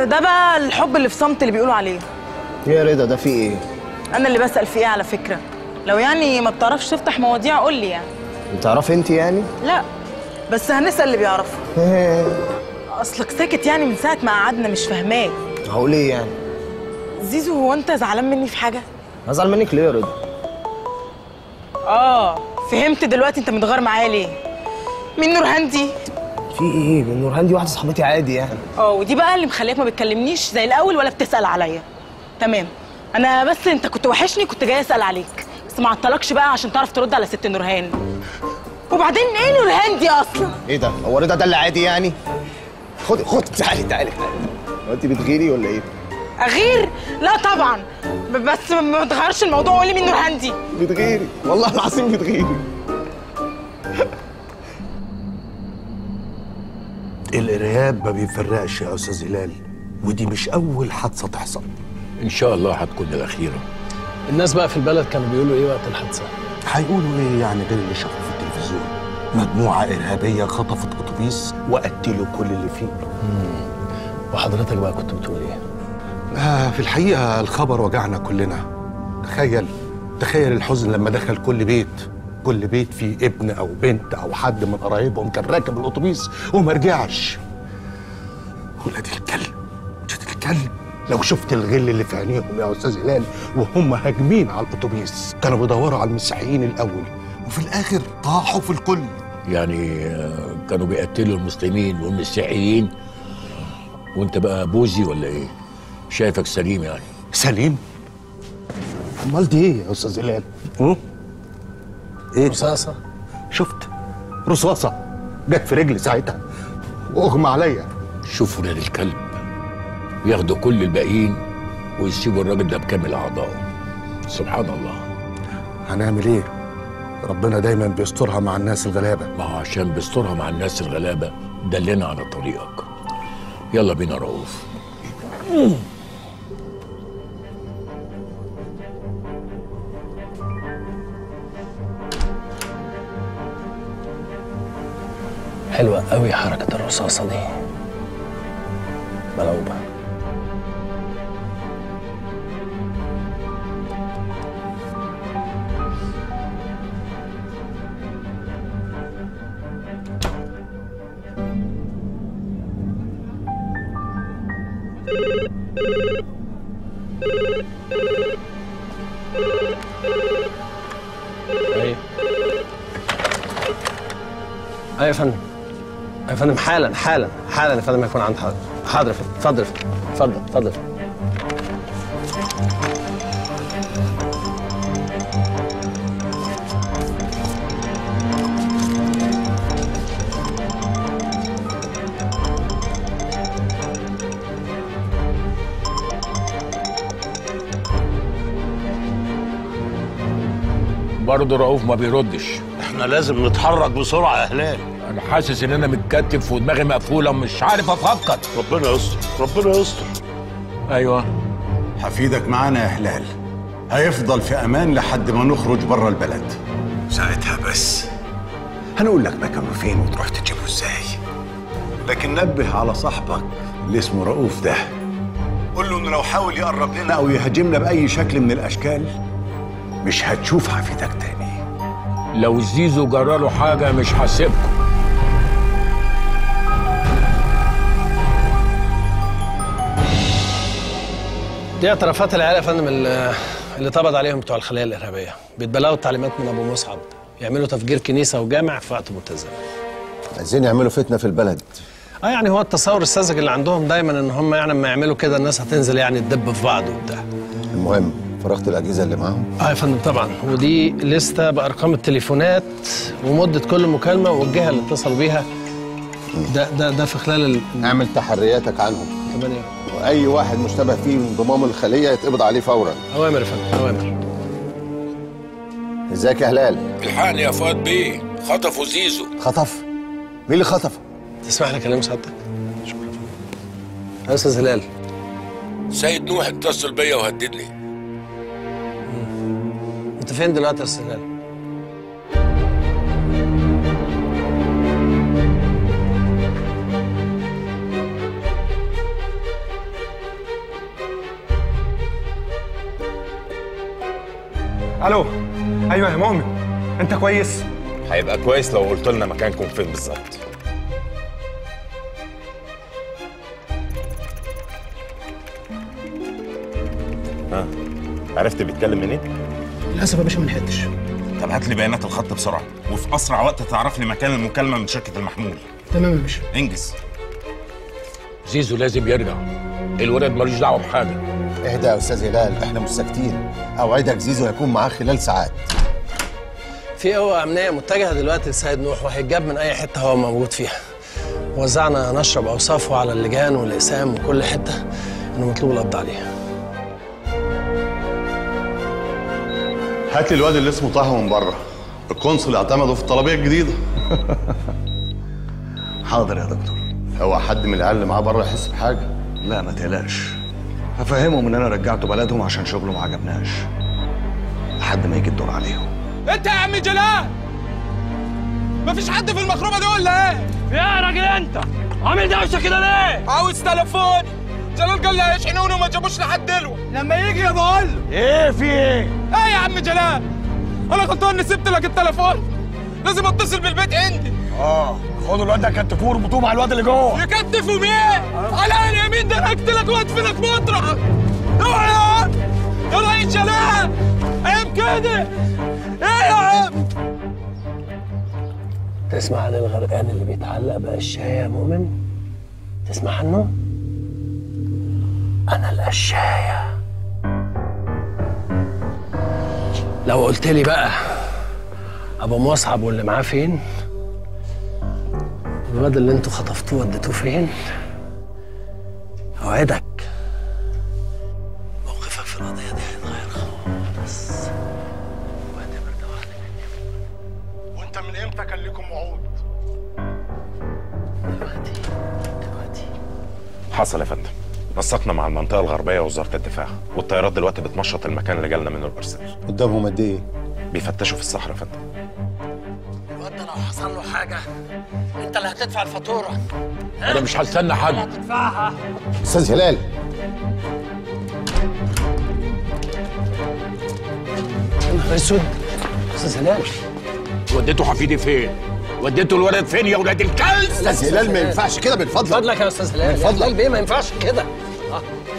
ده بقى الحب اللي في صمت اللي بيقولوا عليه يا رضا ده في ايه؟ انا اللي بسال فيه على فكره لو يعني ما بتعرفش تفتح مواضيع قول لي يعني بتعرف انت يعني؟ لا بس هنسال اللي بيعرفه اصلك ساكت يعني من ساعه ما قعدنا مش فاهماك هقول ايه يعني؟ زيزو هو انت زعلان مني في حاجه هزعل منك ليه يا رضا؟ اه فهمت دلوقتي انت متغير معايا ليه مين نورهان دي في ايه؟ من نورهان دي واحده صاحبتي عادي يعني اه ودي بقى اللي مخليك ما بتكلمنيش زي الاول ولا بتسال عليا تمام انا بس انت كنت وحشني كنت جاي اسال عليك بس ما عطلكش بقى عشان تعرف ترد على ست نورهان وبعدين ايه نورهان دي اصلا ايه ده؟ هو رضا ده اللي عادي يعني؟ خدي خدي تعالي تعالي تعالي هو انت بتغيري ولا ايه؟ اغير لا طبعا ب- بس ما- ما تغيرش الموضوع وقولي مين نورهان دي بتغيري والله العظيم بتغيري الارهاب ما بيفرقش يا استاذ هلال ودي مش اول حادثه تحصل ان شاء الله هتكون الاخيره الناس بقى في البلد كانوا بيقولوا ايه وقت الحادثه هيقولوا ايه يعني غير اللي شافوه في التلفزيون مجموعه ارهابيه خطفت اتوبيس وقتلوا كل اللي فيه وحضرتك بقى كنت بتقول ايه آه في الحقيقه الخبر وجعنا كلنا تخيل تخيل الحزن لما دخل كل بيت كل بيت فيه ابن او بنت او حد من قرايبهم كان راكب الاتوبيس وما رجعش ولاد الكلب ولاد الكلب لو شفت الغل اللي في عينيهم يا استاذ هلال وهم هاجمين على الاتوبيس كانوا بيدوروا على المسيحيين الاول وفي الاخر طاحوا في الكل يعني آه، كانوا بيقتلوا المسلمين والمسيحيين وانت بقى بوزي ولا ايه شايفك سليم يعني سليم امال دي ايه يا استاذ هلال هم؟ ايه رصاصه شفت رصاصه جت في رجلي ساعتها واغمى عليا شوف ولاد الكلب ياخدوا كل الباقيين ويسيبوا الراجل ده بكامل اعضائه سبحان الله هنعمل ايه ربنا دايما بيسترها مع الناس الغلابه ما هو عشان بيسترها مع الناس الغلابه دلنا على طريقك يلا بينا رؤوف حلوه قوي حركه الرصاصه دي ملعوبه ايوه ايوه يا فندم يا فندم حالا حالا حالا يا فندم هيكون عند حضرتك حاضر يا فندم اتفضل يا فندم اتفضل اتفضل يا فندم. برضه رؤوف ما بيردش احنا لازم نتحرك بسرعه يا هلال انا حاسس ان انا متكتف ودماغي مقفوله ومش عارف افكر ربنا يستر ربنا يستر ايوه حفيدك معانا يا هلال هيفضل في امان لحد ما نخرج بره البلد ساعتها بس هنقول لك مكانه فين وتروح تجيبه ازاي لكن نبه على صاحبك اللي اسمه رؤوف ده قول له انه لو حاول يقرب لنا او يهاجمنا باي شكل من الاشكال مش هتشوف حفيدك تاني لو زيزو جراله حاجه مش هسيبكم دي اعترافات العيال يا فندم اللي اللي اتقبض عليهم بتوع الخليه الارهابيه بيتبلغوا التعليمات من ابو مصعب يعملوا تفجير كنيسه وجامع في وقت متزن عايزين يعملوا فتنه في البلد اه يعني هو التصور الساذج اللي عندهم دايما ان هم يعني لما يعملوا كده الناس هتنزل يعني تدب في بعض وبتاع المهم فرغت الاجهزه اللي معاهم اه يا فندم طبعا ودي لسته بارقام التليفونات ومده كل مكالمه والجهه اللي اتصلوا بيها ده ده ده في خلال ال اعمل تحرياتك عنهم ثمانية واي واحد مشتبه فيه انضمام الخليه يتقبض عليه فورا اوامر يا فندم اوامر ازيك يا هلال الحقني يا فؤاد بيه خطفوا زيزو خطف مين اللي خطفه تسمح لي اكلم سعادتك شكرا يا فندم يا استاذ هلال سيد نوح اتصل بيا وهددني انت فين دلوقتي يا استاذ هلال الو ايوه يا مؤمن انت كويس هيبقى كويس لو قلت لنا مكانكم فين بالظبط ها عرفت بيتكلم منين؟ للاسف يا باشا ما لحقتش طب هات لي بيانات الخط بسرعه وفي اسرع وقت تعرف لي مكان المكالمه من شركه المحمول تمام يا باشا انجز زيزو لازم يرجع الولد ملوش دعوه بحاجه اهدى يا استاذ هلال احنا مش ساكتين اوعدك زيزو هيكون معاك خلال ساعات في قوة أمنية متجهة دلوقتي لسيد نوح وهيتجاب من أي حتة هو موجود فيها وزعنا نشرب أوصافه على اللجان والأقسام وكل حتة إنه مطلوب القبض عليه هات لي الواد اللي اسمه طه من بره القنصل اعتمده في الطلبيه الجديده حاضر يا دكتور هو حد من العيال اللي معاه بره يحس بحاجه لا ما تقلقش هفهمهم ان انا رجعته بلدهم عشان شغله ما عجبناش لحد ما يجي الدور عليهم انت يا عم جلال مفيش حد في المخروبه دي ولا ايه؟ يا راجل انت عامل دوشه كده ليه؟ عاوز تليفوني جلال قال لي هيشحنوني وما جابوش لحد دلوقتي لما يجي يا بقول ايه في ايه؟ ايه يا عم جلال؟ انا غلطان اني سبت لك التليفون لازم اتصل بالبيت عندي اه خدوا الواد ده كتفوه وربطوه مع الواد اللي جوه يكتفوا مين؟ على اليمين ده انا اقتلك وادفنك مطرح اوعى يا عم يلا يا جلال عيب كده ايه يا عم تسمع عن الغرقان اللي بيتعلق بقشاية يا مؤمن؟ تسمع عنه؟ أنا القشاية لو قلت لي بقى أبو مصعب واللي معاه فين؟ الواد اللي انتوا خطفتوه وديتوه فين؟ أوعدك موقفك في القضية دي هيتغير خالص وانت من امتى كان لكم وعود حصل يا فندم نسقنا مع المنطقه الغربيه ووزاره الدفاع والطيارات دلوقتي بتنشط المكان اللي جالنا منه الارسال قدامهم قد ايه؟ بيفتشوا في الصحراء يا فندم الواد ده لو حصل له حاجة أنت اللي هتدفع الفاتورة انا مش هستنى حد هتدفعها استاذ هلال يا نهار اسود استاذ هلال وديته حفيدي فين؟ وديته الولد فين يا ولاد الكلب؟ استاذ هلال ما ينفعش كده من فضلك فضلك يا استاذ هلال من يا فضلك. هلال بيه ما ينفعش كده آه.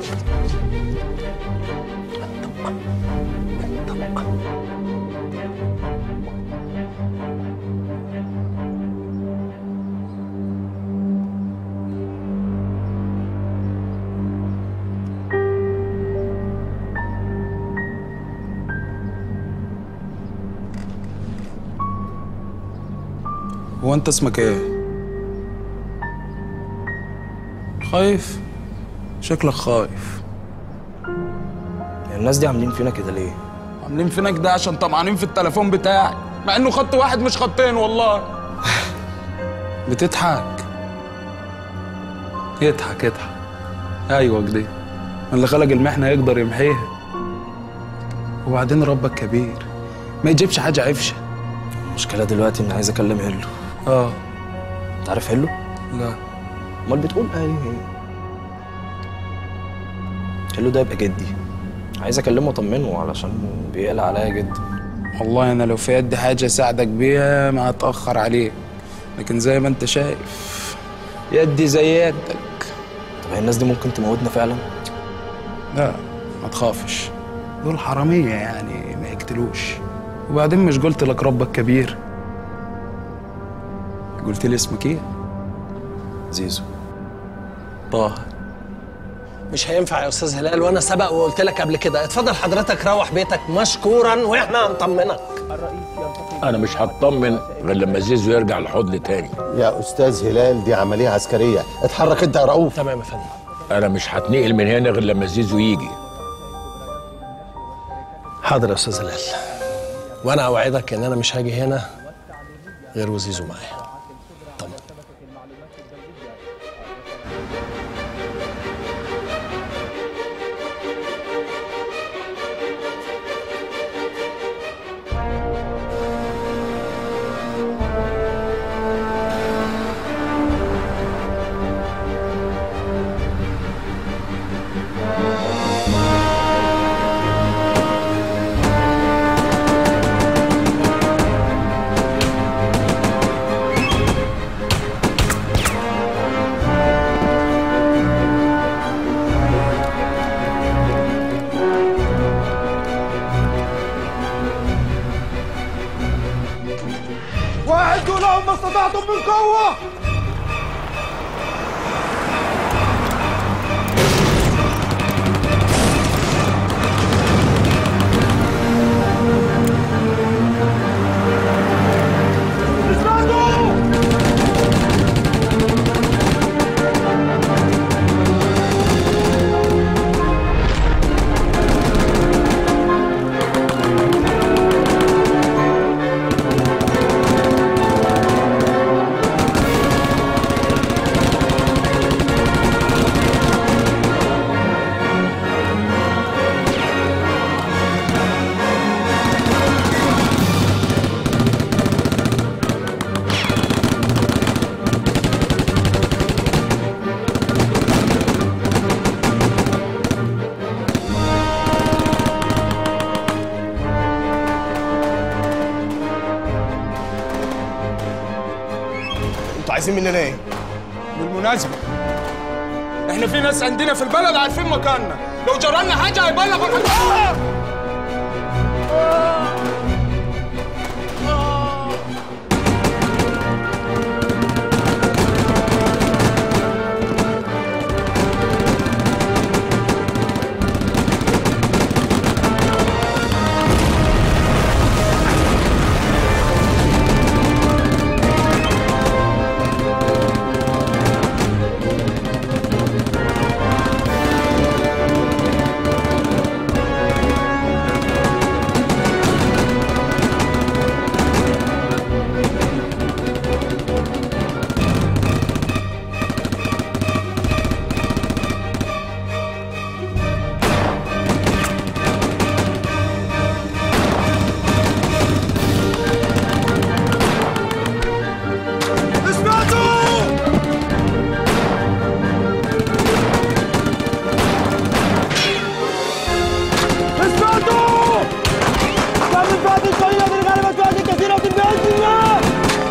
هو انت اسمك ايه خايف شكلك خايف الناس دي عاملين فينا كده ليه؟ عاملين فينك ده عشان طمعانين في التليفون بتاعك مع انه خط واحد مش خطين والله بتضحك اضحك اضحك ايوه كده اللي خلق المحنه يقدر يمحيها وبعدين ربك كبير ما يجيبش حاجه عفشه المشكلة دلوقتي إني عايز أكلم هلو اه أنت عارف هلو؟ لا أمال بتقول إيه؟ هلو ده يبقى جدي عايز أكلمه وأطمنه علشان بيقلق عليا جدا والله انا لو في يدي حاجه اساعدك بيها ما هتاخر عليك لكن زي ما انت شايف يدي زي يدك طب هي الناس دي ممكن تموتنا فعلا؟ لا ما تخافش دول حراميه يعني ما يقتلوش وبعدين مش قلت لك ربك كبير قلت لي اسمك ايه زيزو طه مش هينفع يا استاذ هلال وانا سبق وقلت لك قبل كده اتفضل حضرتك روح بيتك مشكورا واحنا هنطمنك انا مش هطمن غير لما زيزو يرجع الحضن تاني يا استاذ هلال دي عمليه عسكريه اتحرك انت يا رؤوف تمام يا فندم انا مش هتنقل من هنا غير لما زيزو يجي حاضر يا استاذ هلال وانا اوعدك ان انا مش هاجي هنا غير وزيزو معايا عايزين مننا ايه؟ بالمناسبة احنا في ناس عندنا في البلد عارفين مكاننا لو جرالنا حاجة هيبلغوا الحكومة اسمعوا فمن بعد القليل من غلبة فئة كثيرة بإذن الله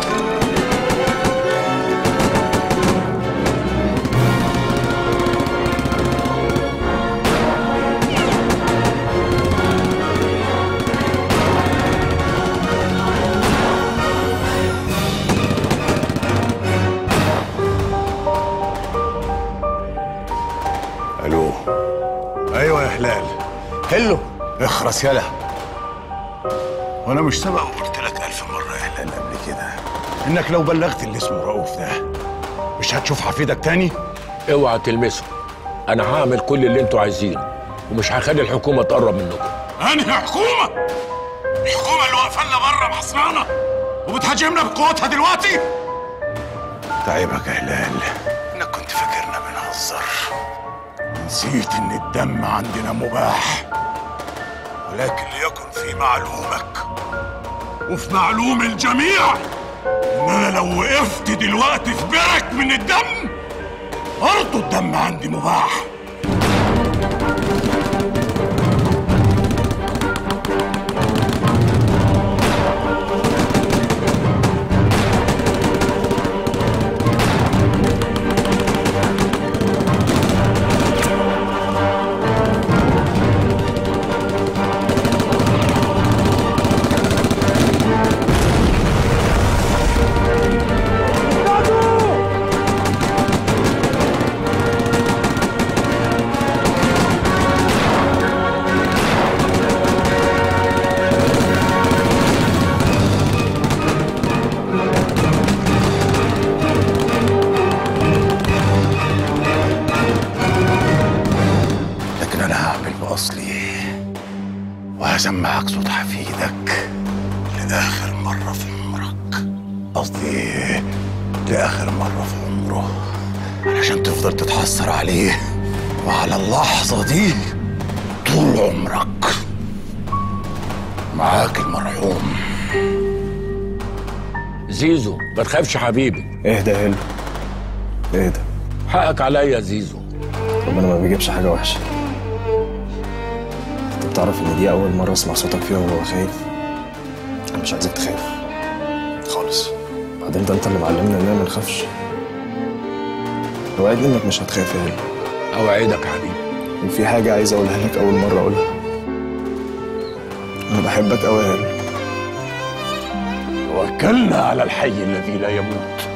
الو ايوه يا هلال هلو اخرس يلا وانا مش سبق وقلت لك الف مره يا هلال قبل كده انك لو بلغت اللي اسمه رؤوف ده مش هتشوف حفيدك تاني اوعى تلمسه انا هعمل كل اللي انتوا عايزينه ومش هخلي الحكومه تقرب منكم انهي حكومه الحكومه اللي واقفه لنا بره محصرانا وبتهاجمنا بقوتها دلوقتي تعبك يا هلال انك كنت فاكرنا بنهزر نسيت ان الدم عندنا مباح ولكن ليكن في معلومك وفي معلوم الجميع ان انا لو وقفت دلوقتي في برك من الدم برضه الدم عندي مباح لكن انا هعمل باصلي وهسمعك صوت حفيدك لاخر مره في عمرك قصدي لاخر مره في عمره علشان تفضل تتحسر عليه وعلى اللحظه دي طول عمرك معاك المرحوم زيزو ما تخافش حبيبي اهدى يا هلو اهدى حقك عليا يا زيزو ربنا ما بيجيبش حاجة وحشة انت بتعرف ان دي أول مرة أسمع صوتك فيها وهو خايف أنا مش عايزك تخاف خالص بعدين ده أنت اللي معلمنا إننا ما نخافش وعدني إنك مش هتخاف يا هلو أوعدك يا حبيبي وفي حاجة عايز أقولها لك أول مرة أقولها أنا بحبك أوي يا هلو توكلنا على الحي الذي لا يموت